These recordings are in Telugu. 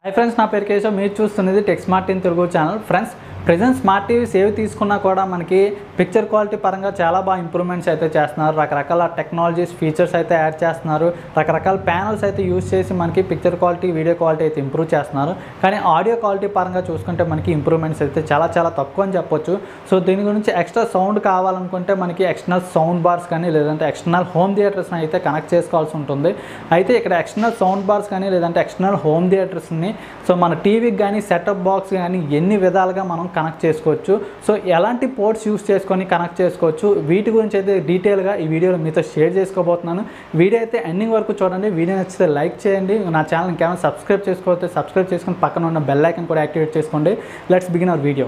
హై ఫ్రెండ్స్ నా పేరు కేశవ్ మీరు చూస్తున్నది tech smart in Telugu channel friends present smart TVs ఏవి తీసుకున్నా కూడా మనకి పిక్చర్ క్వాలిటీ పరంగా చాలా బాగా ఇంప్రూవ్మెంట్స్ అయితే చేస్తున్నారు రకరకాల టెక్నాలజీస్ ఫీచర్స్ అయితే యాడ్ చేస్తున్నారు రకరకాల ప్యానల్స్ అయితే యూస్ చేసి మనకి పిక్చర్ క్వాలిటీ వీడియో క్వాలిటీ అయితే ఇంప్రూవ్ చేస్తున్నారు కానీ ఆడియో క్వాలిటీ పరంగా చూసుకుంటే మనకి ఇంప్రూవ్మెంట్స్ అయితే చాలా చాలా తక్కువ అని చెప్పొచ్చు సో దీని గురించి ఎక్స్ట్రా సౌండ్ కావాలనుకుంటే మనకి ఎక్స్టర్నల్ సౌండ్ బార్స్ కానీ లేదంటే ఎక్స్టర్నల్ హోమ్ థియేటర్స్ని అయితే కనెక్ట్ చేసుకోవాల్సి ఉంటుంది అయితే ఇక్కడ ఎక్స్టర్నల్ సౌండ్ బార్స్ కానీ లేదంటే ఎక్స్టర్నల్ హోమ్ థియేటర్స్ని సో మన టీవీకి కానీ సెటప్ బాక్స్ కానీ ఎన్ని విధాలుగా మనం కనెక్ట్ చేసుకోవచ్చు సో ఎలాంటి పోర్ట్స్ యూస్ చేసుకొని కనెక్ట్ చేసుకోవచ్చు వీటి గురించి అయితే డీటెయిల్గా ఈ వీడియోలో మీతో షేర్ చేసుకోబోతున్నాను వీడియో అయితే ఎండింగ్ వరకు చూడండి వీడియో నచ్చితే లైక్ చేయండి నా ఛానల్ ఇంకేమైనా సబ్స్క్రైబ్ చేసుకోకపోతే సబ్స్క్రైబ్ చేసుకొని పక్కన ఉన్న బెల్ ఐకన్ కూడా యాక్టివేట్ చేసుకోండి let's begin our video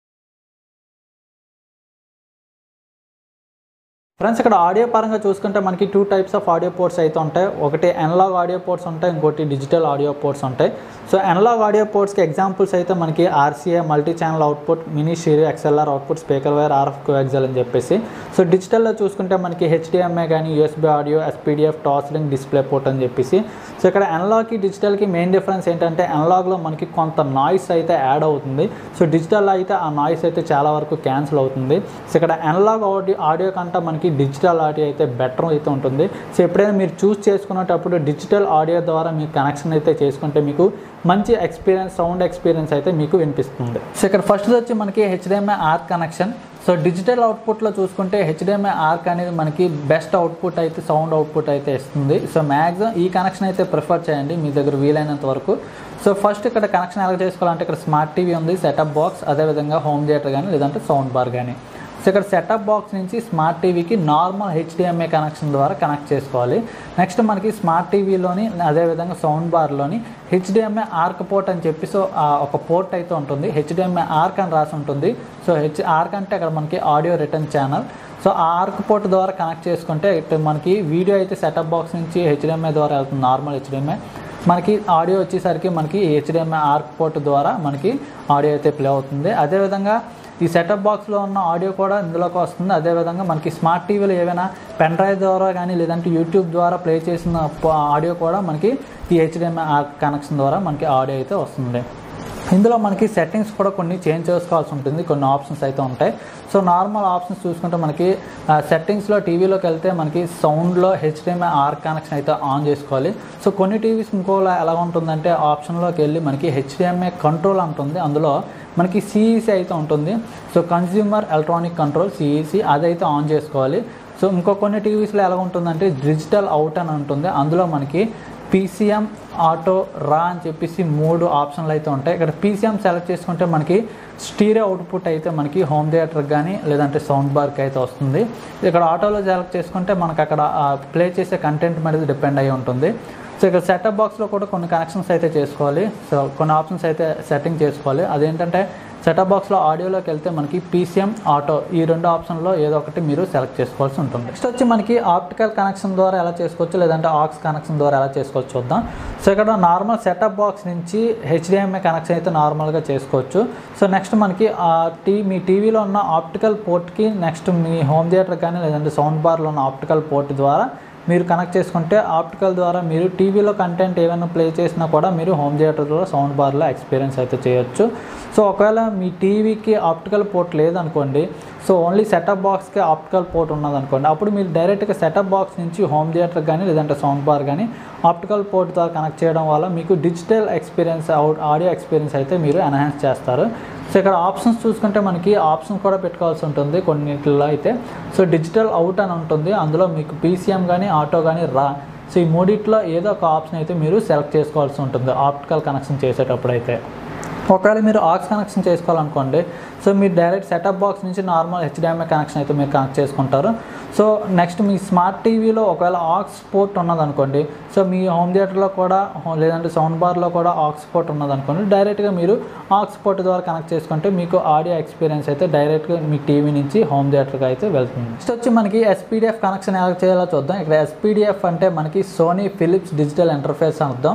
friends ఇక్కడ ఆడియో పరంగా చూసుకుంటే మనకి two types of audio ports అయితే ఉంటాయి ఒకటి అనలాగ్ ఆడియో పోర్ట్స్ ఉంటాయి ఇంకోటి డిజిటల్ ఆడియో పోర్ట్స్ ఉంటాయి సో అనలాగ్ ఆడియో పోర్ట్స్కి ఎగ్జాంపుల్స్ అయితే మనకి RCA multi channel output mini stereo XLR output speaker wire RF coaxial అని చెప్పేసి సో డిజిటల్లో చూసుకుంటే మనకి హెచ్డిఎంఐ కానీ USB audio SPDIF Toslink display port అని చెప్పేసి సో ఇక్కడ అనలాగ్కి డిజిటల్కి మెయిన్ డిఫరెన్స్ ఏంటంటే అనలాగ్లో మనకి కొంత నాయిస్ అయితే యాడ్ అవుతుంది సో డిజిటల్ అయితే ఆ నాయిస్ అయితే చాలా వరకు క్యాన్సిల్ అవుతుంది సో ఇక్కడ అనలాగ్ ఆడియో ఆడియో కంటే మనకి డిజిటల్ ఆడియో అయితే బెటర్ అయితే ఉంటుంది సో ఎప్పుడైనా మీరు చూస్ చేసుకునేటప్పుడు డిజిటల్ ఆడియో ద్వారా మీరు కనెక్షన్ అయితే చేసుకుంటే మీకు మంచి ఎక్స్పీరియన్స్ సౌండ్ ఎక్స్పీరియన్స్ అయితే మీకు వినిపిస్తుంది సో ఇక్కడ ఫస్ట్ వచ్చి మనకి HDMI ARC connection so digital అవుట్పుట్లో చూసుకుంటే హెచ్డిఎంఐ ఆర్క్ అనేది మనకి బెస్ట్ అవుట్పుట్ అయితే సౌండ్ అవుట్పుట్ అయితే ఇస్తుంది సో మ్యాక్సిమం ఈ కనెక్షన్ అయితే ప్రిఫర్ చేయండి మీ దగ్గర వీలైనంత వరకు సో ఫస్ట్ ఇక్కడ కనెక్షన్ ఎలా చేసుకోవాలంటే ఇక్కడ స్మార్ట్ టీవీ ఉంది సెటప్ బాక్స్ అదేవిధంగా హోమ్ థియేటర్ కానీ లేదంటే సౌండ్ బార్ కానీ సో ఇక్కడ సెటప్ బాక్స్ నుంచి స్మార్ట్ టీవీకి నార్మల్ హెచ్డిఎంఐ కనెక్షన్ ద్వారా కనెక్ట్ చేసుకోవాలి నెక్స్ట్ మనకి స్మార్ట్ టీవీలోని అదేవిధంగా సౌండ్ బార్లోని హెచ్డిఎంఐ ఆర్క్ పోర్ట్ అని చెప్పి సో ఆ ఒక పోర్ట్ అయితే ఉంటుంది హెచ్డిఎంఐ ఆర్క్ అని రాసి ఉంటుంది సో హెచ్ ఆర్క్ అంటే అక్కడ మనకి ఆడియో రిటర్న్ ఛానల్ సో ఆ ఆర్క్ పోర్ట్ ద్వారా కనెక్ట్ చేసుకుంటే ఇక్కడ మనకి వీడియో అయితే సెటప్ బాక్స్ నుంచి హెచ్డిఎంఐ ద్వారా వెళ్తుంది నార్మల్ హెచ్డిఎంఐ మనకి ఆడియో వచ్చేసరికి మనకి హెచ్డిఎంఐ ఆర్క్ పోర్ట్ ద్వారా మనకి ఆడియో అయితే ప్లే అవుతుంది అదేవిధంగా ఈ సెటప్ బాక్స్లో ఉన్న ఆడియో కూడా ఇందులోకి వస్తుంది అదేవిధంగా మనకి స్మార్ట్ టీవీలో ఏవైనా పెన్ డ్రైవ్ ద్వారా కానీ లేదంటే యూట్యూబ్ ద్వారా ప్లే చేసిన ఆడియో కూడా మనకి ఈ హెచ్డిఎంఐ ఆర్క్ కనెక్షన్ ద్వారా మనకి ఆడియో అయితే వస్తుంది ఇందులో మనకి సెట్టింగ్స్ కూడా కొన్ని చేంజ్ చేసుకోవాల్సి ఉంటుంది కొన్ని ఆప్షన్స్ అయితే ఉంటాయి సో నార్మల్ ఆప్షన్స్ చూసుకుంటే మనకి సెట్టింగ్స్లో టీవీలోకి వెళ్తే మనకి సౌండ్లో హెచ్డిఎంఐ ఆర్ కనెక్షన్ అయితే ఆన్ చేసుకోవాలి సో కొన్ని టీవీస్ ఇంకోలా ఎలా ఉంటుందంటే ఆప్షన్లోకి వెళ్ళి మనకి హెచ్డిఎంఐ కంట్రోల్ ఉంటుంది అందులో మనకి సిఈసి అయితే ఉంటుంది so consumer electronic control CEC అదైతే ఆన్ చేసుకోవాలి సో ఇంకో కొన్ని టీవీస్లో ఎలా ఉంటుందంటే డిజిటల్ అవుట్ అని ఉంటుంది అందులో మనకి పీసీఎం ఆటో రా అని చెప్పేసి మూడు ఆప్షన్లు అయితే ఉంటాయి ఇక్కడ పీసీఎం సెలెక్ట్ చేసుకుంటే మనకి స్టీరియో అవుట్పుట్ అయితే మనకి హోమ్ థియేటర్కి కానీ లేదంటే సౌండ్ బార్కి అయితే వస్తుంది ఇక్కడ ఆటోలో సెలెక్ట్ చేసుకుంటే మనకు అక్కడ ప్లే చేసే కంటెంట్ మీద డిపెండ్ అయి ఉంటుంది సో ఇక్కడ సెటప్ బాక్స్లో కూడా కొన్ని కనెక్షన్స్ అయితే చేసుకోవాలి సో కొన్ని ఆప్షన్స్ అయితే సెట్టింగ్ చేసుకోవాలి అదేంటంటే సెటప్ బాక్స్లో ఆడియోలోకి వెళ్తే మనకి పీసీఎం ఆటో ఈ రెండు ఆప్షన్లో ఏదో ఒకటి మీరు సెలెక్ట్ చేసుకోవాల్సి ఉంటుంది నెక్స్ట్ వచ్చి మనకి ఆప్టికల్ కనెక్షన్ ద్వారా ఎలా చేసుకోవచ్చు లేదంటే ఆక్స్ కనెక్షన్ ద్వారా ఎలా చేసుకోవచ్చు చూద్దాం సో ఇక్కడ నార్మల్ సెటప్ బాక్స్ నుంచి హెచ్డిఎంఐ కనెక్షన్ అయితే నార్మల్గా చేసుకోవచ్చు సో నెక్స్ట్ మనకి ఆ టీ మీ టీవీలో ఉన్న ఆప్టికల్ పోర్ట్కి నెక్స్ట్ మీ హోమ్ థియేటర్ కానీ లేదంటే సౌండ్ బార్లో ఉన్న ఆప్టికల్ పోర్ట్ ద్వారా మీరు కనెక్ట్ చేసుకుంటే ఆప్టికల్ ద్వారా మీరు టీవీలో కంటెంట్ ఏమైనా ప్లే చేసినా కూడా మీరు హోమ్ థియేటర్లో సౌండ్ బార్లో ఎక్స్పీరియన్స్ అయితే చేయొచ్చు సో ఒకవేళ మీ టీవీకి ఆప్టికల్ పోర్ట్ లేదనుకోండి సో ఓన్లీ సెటప్ బాక్స్కి ఆప్టికల్ పోర్ట్ ఉన్నదనుకోండి అప్పుడు మీరు డైరెక్ట్గా సెటప్ బాక్స్ నుంచి హోమ్ థియేటర్ కానీ లేదంటే సౌండ్ బార్ కానీ ఆప్టికల్ పోర్ట్ ద్వారా కనెక్ట్ చేయడం వల్ల మీకు డిజిటల్ ఎక్స్పీరియన్స్ ఆడియో ఎక్స్పీరియన్స్ అయితే మీరు ఎన్హాన్స్ చేస్తారు సో ఇక్కడ ఆప్షన్స్ చూసుకుంటే మనకి ఆప్షన్ కూడా పెట్టుకోవాల్సి ఉంటుంది కొన్నింటిలో అయితే సో డిజిటల్ అవుట్ అని ఉంటుంది అందులో మీకు పీసీఎం కానీ ఆటో కానీ రా సో ఈ మూడిట్లో ఏదో ఒక ఆప్షన్ అయితే మీరు సెలెక్ట్ చేసుకోవాల్సి ఉంటుంది ఆప్టికల్ కనెక్షన్ చేసేటప్పుడు అయితే ఒకవేళ మీరు ఆక్స్ కనెక్షన్ చేసుకోవాలనుకోండి సో మీరు డైరెక్ట్ సెటప్ బాక్స్ నుంచి నార్మల్ హెచ్డిఎంఐ కనెక్షన్ అయితే మీరు కనెక్ట్ చేసుకుంటారు సో నెక్స్ట్ మీ స్మార్ట్ టీవీలో ఒకవేళ ఆక్స్ పోర్ట్ ఉన్నదనుకోండి సో మీ హోమ్ థియేటర్లో కూడా లేదంటే సౌండ్ బార్లో కూడా ఆక్స్ పోర్ట్ ఉన్నదనుకోండి డైరెక్ట్గా మీరు ఆక్స్ పోర్ట్ ద్వారా కనెక్ట్ చేసుకుంటే మీకు ఆడియో ఎక్స్పీరియన్స్ అయితే డైరెక్ట్గా మీ టీవీ నుంచి హోమ్ థియేటర్కి అయితే వెళ్తుంది నెక్స్ట్ వచ్చి మనకి ఎస్పీడిఎఫ్ కనెక్షన్ ఎలా చేయాలో చూద్దాం ఇక్కడ ఎస్పీడిఎఫ్ అంటే మనకి సోనీ ఫిలిప్స్ డిజిటల్ ఇంటర్ఫేస్ అని అర్థం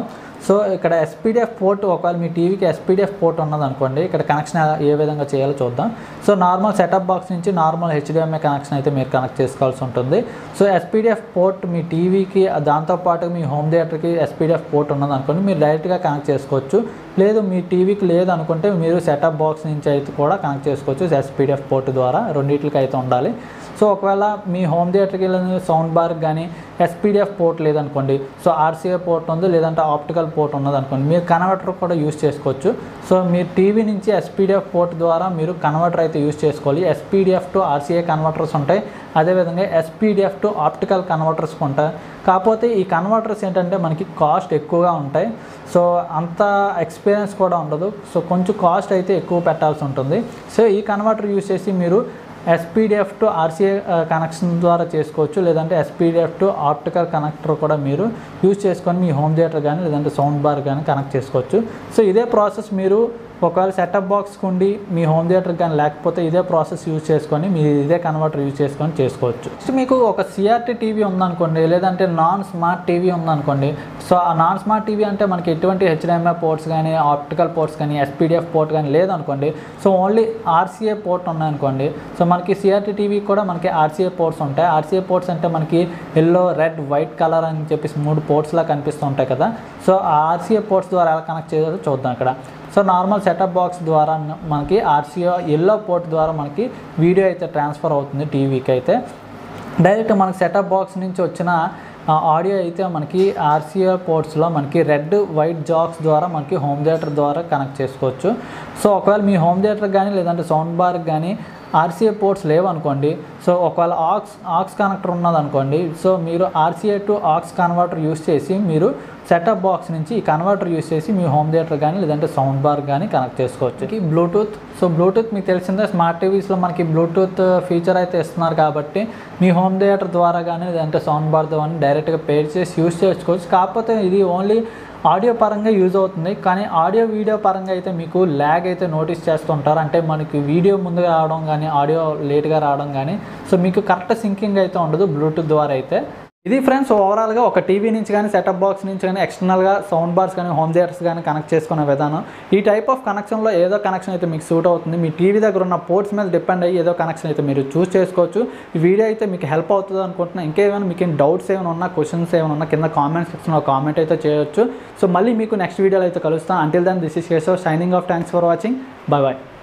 సో ఇక్కడ ఎస్పీడిఎఫ్ పోర్ట్ ఒకవేళ మీ టీవీకి ఎస్పీడిఎఫ్ పోర్ట్ ఉన్నదనుకోండి ఇక్కడ కనెక్షన్ ఏ విధంగా చేయాలో చూద్దాం సో నార్మల్ సెటప్ బాక్స్ నుంచి నార్మల్ హెచ్డిఎంఐ కనెక్షన్ అయితే మీరు కనెక్ట్ చేసుకోవాల్సి ఉంటుంది సో ఎస్పీడిఎఫ్ పోర్ట్ మీ టీవీకి దాంతోపాటు మీ హోమ్ థియేటర్కి ఎస్పీడిఎఫ్ పోర్ట్ ఉన్నదనుకోండి మీరు డైరెక్ట్గా కనెక్ట్ చేసుకోవచ్చు లేదు మీ టీవీకి లేదు అనుకుంటే మీరు సెటప్ బాక్స్ నుంచి అయితే కూడా కనెక్ట్ చేసుకోవచ్చు ఎస్పీడిఎఫ్ పోర్ట్ ద్వారా రెండింటికి అయితే ఉండాలి సో ఒకవేళ మీ హోమ్ థియేటర్కి వెళ్ళిన సౌండ్ బార్ కానీ ఎస్పీడిఎఫ్ పోర్ట్ లేదనుకోండి సో ఆర్సీఏ పోర్ట్ ఉంది లేదంటే ఆప్టికల్ పోర్ట్ ఉన్నది అనుకోండి మీరు కన్వర్టర్ కూడా యూస్ చేసుకోవచ్చు సో మీరు టీవీ నుంచి ఎస్పీడిఎఫ్ పోర్ట్ ద్వారా మీరు కన్వర్టర్ అయితే యూస్ చేసుకోవాలి ఎస్పీడిఎఫ్ టు ఆర్సీఏ కన్వర్టర్స్ ఉంటాయి అదేవిధంగా ఎస్పీడిఎఫ్ టు ఆప్టికల్ కన్వర్టర్స్ ఉంటాయి కాకపోతే ఈ కన్వర్టర్స్ ఏంటంటే మనకి కాస్ట్ ఎక్కువగా ఉంటాయి సో అంత ఎక్స్పీరియన్స్ కూడా ఉండదు సో కొంచెం కాస్ట్ అయితే ఎక్కువ పెట్టాల్సి ఉంటుంది సో ఈ కన్వర్టర్ యూస్ చేసి మీరు ఎస్పీడిఎఫ్ టు ఆర్సీఏ కనెక్షన్ ద్వారా చేసుకోవచ్చు లేదంటే ఎస్పీడిఎఫ్ టు ఆప్టికల్ కనెక్టర్ కూడా మీరు యూజ్ చేసుకొని మీ హోమ్ థియేటర్ కానీ లేదంటే సౌండ్ బార్ కానీ కనెక్ట్ చేసుకోవచ్చు సో ఇదే ప్రాసెస్ మీరు ఒకవేళ సెటప్ బాక్స్ ఉండి మీ హోమ్ థియేటర్ కానీ లేకపోతే ఇదే ప్రాసెస్ యూజ్ చేసుకొని మీరు ఇదే కన్వర్టర్ యూజ్ చేసుకొని చేసుకోవచ్చు నెక్స్ట్ మీకు ఒక సిఆర్టీ టీవీ ఉందనుకోండి లేదంటే నాన్ స్మార్ట్ టీవీ ఉందనుకోండి సో ఆ నాన్ స్మార్ట్ టీవీ అంటే మనకి ఎటువంటి హెచ్డిఎంఐ పోర్ట్స్ కానీ ఆప్టికల్ పోర్ట్స్ కానీ ఎస్పీడిఎఫ్ పోర్ట్ కానీ లేదనుకోండి సో ఓన్లీ ఆర్సీఏ పోర్ట్ ఉన్నాయనుకోండి సో మనకి సిఆర్టీ టీవీ కూడా మనకి ఆర్సీఏ పోర్ట్స్ ఉంటాయి ఆర్సీఏ పోర్ట్స్ అంటే మనకి ఎల్లో రెడ్ వైట్ కలర్ అని చెప్పేసి మూడు పోర్ట్స్లా కనిపిస్తూ ఉంటాయి కదా సో ఆ ఆర్సీఏ పోర్ట్స్ ద్వారా ఎలా కనెక్ట్ చేయాలో చూద్దాం ఇక్కడ సో నార్మల్ సెటప్ బాక్స్ ద్వారా మనకి ఆర్సీఓ ఎల్లో పోర్ట్ ద్వారా మనకి వీడియో అయితే ట్రాన్స్ఫర్ అవుతుంది టీవీకి అయితే డైరెక్ట్ మనకి సెటప్ బాక్స్ నుంచి వచ్చిన ఆడియో అయితే మనకి ఆర్సీఓ పోర్ట్స్లో మనకి రెడ్ వైట్ జాక్స్ ద్వారా మనకి హోమ్ థియేటర్ ద్వారా కనెక్ట్ చేసుకోవచ్చు సో ఒకవేళ మీ హోమ్ థియేటర్ కానీ లేదంటే సౌండ్ బార్కి కానీ ఆర్సీఏ పోర్ట్స్ లేవనుకోండి సో ఒకవేళ ఆక్స్ ఆక్స్ కనెక్టర్ ఉన్నదనుకోండి సో మీరు RCA to aux converter use చేసి మీరు సెటప్ బాక్స్ నుంచి ఈ కన్వర్టర్ యూస్ చేసి మీ హోమ్ థియేటర్ కానీ లేదంటే సౌండ్ బార్ కానీ కనెక్ట్ చేసుకోవచ్చు ఈ బ్లూటూత్ సో బ్లూటూత్ మీకు తెలిసిందే స్మార్ట్ టీవీస్లో మనకి బ్లూటూత్ ఫీచర్ అయితే ఇస్తున్నారు కాబట్టి మీ హోమ్ థియేటర్ ద్వారా కానీ లేదంటే సౌండ్ బార్ ద్వారా డైరెక్ట్గా పేర్ చేసి యూస్ చేసుకోవచ్చు కాకపోతే ఇది ఓన్లీ ఆడియో పరంగా యూజ్ అవుతుంది కానీ ఆడియో వీడియో పరంగా అయితే మీకు ల్యాగ్ అయితే నోటీస్ చేస్తుంటారు అంటే మనకి వీడియో ముందుగా రావడం కానీ ఆడియో లేట్గా రావడం కానీ సో మీకు కరెక్ట్ సింకింగ్ అయితే ఉండదు బ్లూటూత్ ద్వారా అయితే ఇది ఫ్రెండ్స్ ఓవరాల్గా ఒక టీవీ నుంచి కానీ సెటప్ బాక్స్ నుంచి కానీ ఎక్స్టర్నల్గా సౌండ్ బార్స్ కానీ హోమ్ థియేటర్స్ కానీ కనెక్ట్ చేసుకునే విధానం ఈ టైప్ ఆఫ్ కనెక్షన్లో ఏదో కనెక్షన్ అయితే మీకు సూట్ అవుతుంది మీ టీవీ దగ్గర ఉన్న పోర్ట్స్ మీద డిపెండ్ అయ్యి ఏదో కనెక్షన్ అయితే మీరు చూస్ చేసుకోవచ్చు ఈ వీడియో అయితే మీకు హెల్ప్ అవుతుంది అనుకుంటున్నా ఇంకేమైనా మీకు డౌట్స్ ఏమైనా ఉన్నా క్వశ్చన్స్ ఏమైనా ఉన్నా కింద కామెంట్ సెక్షన్లో కామెంట్ అయితే చేయొచ్చు సో మళ్ళీ మీకు నెక్స్ట్ వీడియోలో అయితే కలుస్తాం until then this is Keshav signing off thanks for watching bye bye